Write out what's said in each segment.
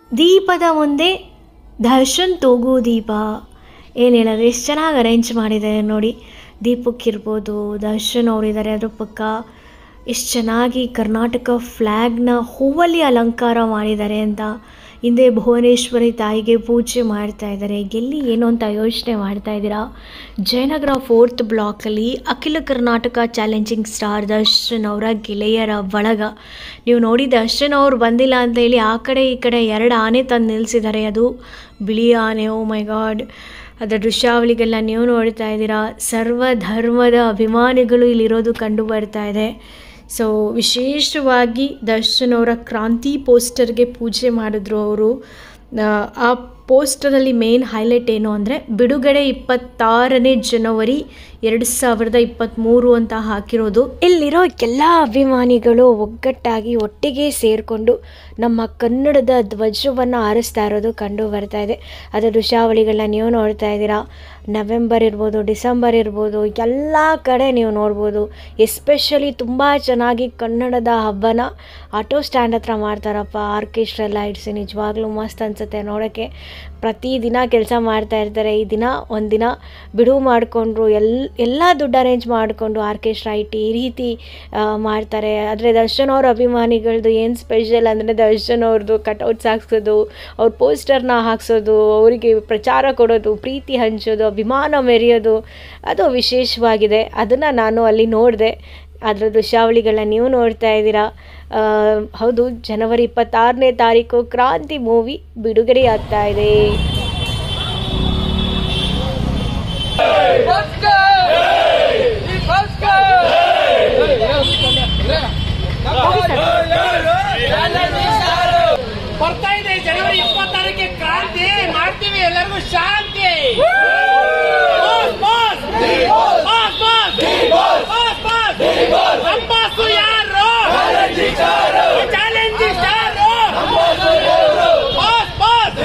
ದೀಪದ ಮುಂದೆ ದರ್ಶನ್ ತೂಗು ದೀಪ ಏನು ಹೇಳೋದು ಎಷ್ಟು ಚೆನ್ನಾಗಿ ಅರೇಂಜ್ ಮಾಡಿದ್ದಾರೆ ನೋಡಿ ದೀಪಕ್ಕಿರ್ಬೋದು ದರ್ಶನ್ ಅವರಿದ್ದಾರೆ ಅದ್ರ ಪಕ್ಕ ಎಷ್ಟು ಚೆನ್ನಾಗಿ ಕರ್ನಾಟಕ ಫ್ಲ್ಯಾಗ್ನ ಹೂವಲ್ಲಿ ಅಲಂಕಾರ ಮಾಡಿದ್ದಾರೆ ಅಂತ ಹಿಂದೆ ಭುವನೇಶ್ವರಿ ತಾಯಿಗೆ ಪೂಜೆ ಮಾಡ್ತಾ ಇದ್ದಾರೆ ಎಲ್ಲಿ ಏನು ಅಂತ ಯೋಚನೆ ಮಾಡ್ತಾ ಇದ್ದೀರಾ ಜಯನಗರ ಫೋರ್ತ್ ಬ್ಲಾಕಲ್ಲಿ ಅಖಿಲ ಕರ್ನಾಟಕ ಚಾಲೆಂಜಿಂಗ್ ಸ್ಟಾರ್ ದರ್ಶನ್ ಅವರ ಗೆಳೆಯರ ಬಳಗ ನೀವು ನೋಡಿ ದರ್ಶನ್ ಅವ್ರು ಬಂದಿಲ್ಲ ಅಂತ ಹೇಳಿ ಆ ಕಡೆ ಈ ಕಡೆ ಎರಡು ಆನೆ ತಂದು ನಿಲ್ಲಿಸಿದ್ದಾರೆ ಅದು ಬಿಳಿ ಆನೆ ಓ ಮೈ ಗಾಡ್ ಅದರ ದೃಶ್ಯಾವಳಿಗೆಲ್ಲ ನೀವು ನೋಡ್ತಾ ಇದ್ದೀರಾ ಸರ್ವ ಧರ್ಮದ ಅಭಿಮಾನಿಗಳು ಇಲ್ಲಿರೋದು ಕಂಡು ಬರ್ತಾ ಇದೆ ಸೊ ವಿಶೇಷವಾಗಿ ದರ್ಶನ್ ಅವರ ಕ್ರಾಂತಿ ಪೋಸ್ಟರ್ಗೆ ಪೂಜೆ ಮಾಡಿದ್ರು ಅವರು ಆ ಪೋಸ್ಟರಲ್ಲಿ ಮೇನ್ ಹೈಲೈಟ್ ಏನು ಅಂದರೆ ಬಿಡುಗಡೆ ಇಪ್ಪತ್ತಾರನೇ ಜನವರಿ ಎರಡು ಸಾವಿರದ ಇಪ್ಪತ್ತ್ಮೂರು ಅಂತ ಹಾಕಿರೋದು ಇಲ್ಲಿರೋ ಎಲ್ಲ ಅಭಿಮಾನಿಗಳು ಒಗ್ಗಟ್ಟಾಗಿ ಒಟ್ಟಿಗೆ ಸೇರಿಕೊಂಡು ನಮ್ಮ ಕನ್ನಡದ ಧ್ವಜವನ್ನು ಹಾರಿಸ್ತಾ ಇರೋದು ಕಂಡು ಬರ್ತಾ ಇದೆ ಅದರ ದೃಶ್ಯಾವಳಿಗಳನ್ನ ನೀವು ನೋಡ್ತಾ ಇದ್ದೀರಾ ನವೆಂಬರ್ ಇರ್ಬೋದು ಡಿಸೆಂಬರ್ ಇರ್ಬೋದು ಎಲ್ಲ ಕಡೆ ನೀವು ನೋಡ್ಬೋದು ಎಸ್ಪೆಷಲಿ ತುಂಬ ಚೆನ್ನಾಗಿ ಕನ್ನಡದ ಹಬ್ಬನ ಆಟೋ ಸ್ಟ್ಯಾಂಡ್ ಹತ್ರ ಮಾಡ್ತಾರಪ್ಪ ಆರ್ಕೆಸ್ಟ್ರಾ ಲೈಟ್ಸ್ ನಿಜವಾಗ್ಲೂ ಮಸ್ತ್ ಅನಿಸುತ್ತೆ ನೋಡೋಕ್ಕೆ ಪ್ರತಿದಿನ ಕೆಲಸ ಮಾಡ್ತಾ ಇರ್ತಾರೆ ಈ ದಿನ ಒಂದಿನ ಬಿಡುವು ಮಾಡಿಕೊಂಡ್ರು ಎಲ್ ಎಲ್ಲ ದುಡ್ಡು ಅರೇಂಜ್ ಮಾಡಿಕೊಂಡು ಆರ್ಕೆಸ್ಟ್ರಾ ಇಟ್ಟು ಈ ರೀತಿ ಆ, ಮಾಡ್ತಾರೆ ಆದರೆ ದರ್ಶನ್ ಅವ್ರ ಅಭಿಮಾನಿಗಳದ್ದು ಏನು ಸ್ಪೆಷಲ್ ಅಂದರೆ ದರ್ಶನ್ ಅವ್ರದ್ದು ಕಟೌಟ್ಸ್ ಹಾಕ್ಸೋದು ಅವ್ರ ಪೋಸ್ಟರ್ನ ಹಾಕ್ಸೋದು ಅವರಿಗೆ ಪ್ರಚಾರ ಕೊಡೋದು ಪ್ರೀತಿ ಹಂಚೋದು ಅಭಿಮಾನ ಮೆರೆಯೋದು ಅದು ವಿಶೇಷವಾಗಿದೆ ಅದನ್ನು ನಾನು ಅಲ್ಲಿ ನೋಡಿದೆ ಅದರ ದೃಶ್ಯಾವಳಿಗಳನ್ನ ನೀವು ನೋಡ್ತಾ ಇದ್ದೀರಾ ಆ, ಹೌದು ಜನವರಿ ಇಪ್ಪತ್ತಾರನೇ ತಾರೀಕು ಕ್ರಾಂತಿ ಮೂವಿ ಬಿಡುಗಡೆ ಆಗ್ತಾ ಇದೆ ಬರ್ತಾ ಇದೆ ಜನವರಿ ಇಪ್ಪತ್ತಾರಕ್ಕೆ ಕ್ರಾಂತಿ ಮಾಡ್ತೀವಿ ಎಲ್ಲರಿಗೂ ಶಾಂತಿ boss, boss. Boss, boss. Boss, boss. ನಮ್ಮ ಬಾಸು ಯಾರು ಚಾಲೆಂಜಿಂಗ್ ಸ್ಟಾರ್ ಬಾಸ್ ಬಾಸ್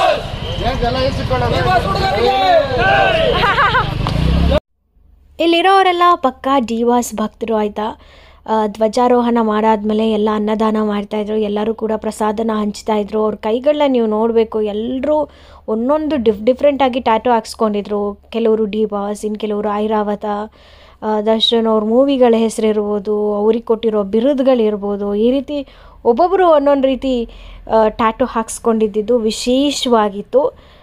ಇಲ್ಲಿರೋರೆಲ್ಲ ಪಕ್ಕಾ ಡಿವಾಸ್ ಭಕ್ತರು ಆಯಿತಾ ಧ್ವಜಾರೋಹಣ ಮಾಡಾದ್ಮೇಲೆ ಎಲ್ಲ ಅನ್ನದಾನ ಮಾಡ್ತಾಯಿದ್ರು ಎಲ್ಲರೂ ಕೂಡ ಪ್ರಸಾದನ ಹಂಚ್ತಾ ಇದ್ರು ಅವ್ರ ಕೈಗಳನ್ನ ನೀವು ನೋಡಬೇಕು ಎಲ್ಲರೂ ಒಂದೊಂದು ಡಿಫ್ ಡಿಫ್ರೆಂಟಾಗಿ ಟ್ಯಾಟೋ ಹಾಕ್ಸ್ಕೊಂಡಿದ್ರು ಕೆಲವರು ಡಿ ಬಾಸ್ ಇನ್ನು ಕೆಲವರು ಐರಾವತ ಆ, ದರ್ಶನ್ ಅವ್ರ ಮೂವಿಗಳ ಹೆಸರಿರ್ಬೋದು ಅವ್ರಿಗೆ ಕೊಟ್ಟಿರೋ ಬಿರುದುಗಳಿರ್ಬೋದು ಈ ರೀತಿ ಒಬ್ಬೊಬ್ಬರು ಒಂದೊಂದು ರೀತಿ ಟ್ಯಾಟೋ ಹಾಕ್ಸ್ಕೊಂಡಿದ್ದು ವಿಶೇಷವಾಗಿತ್ತು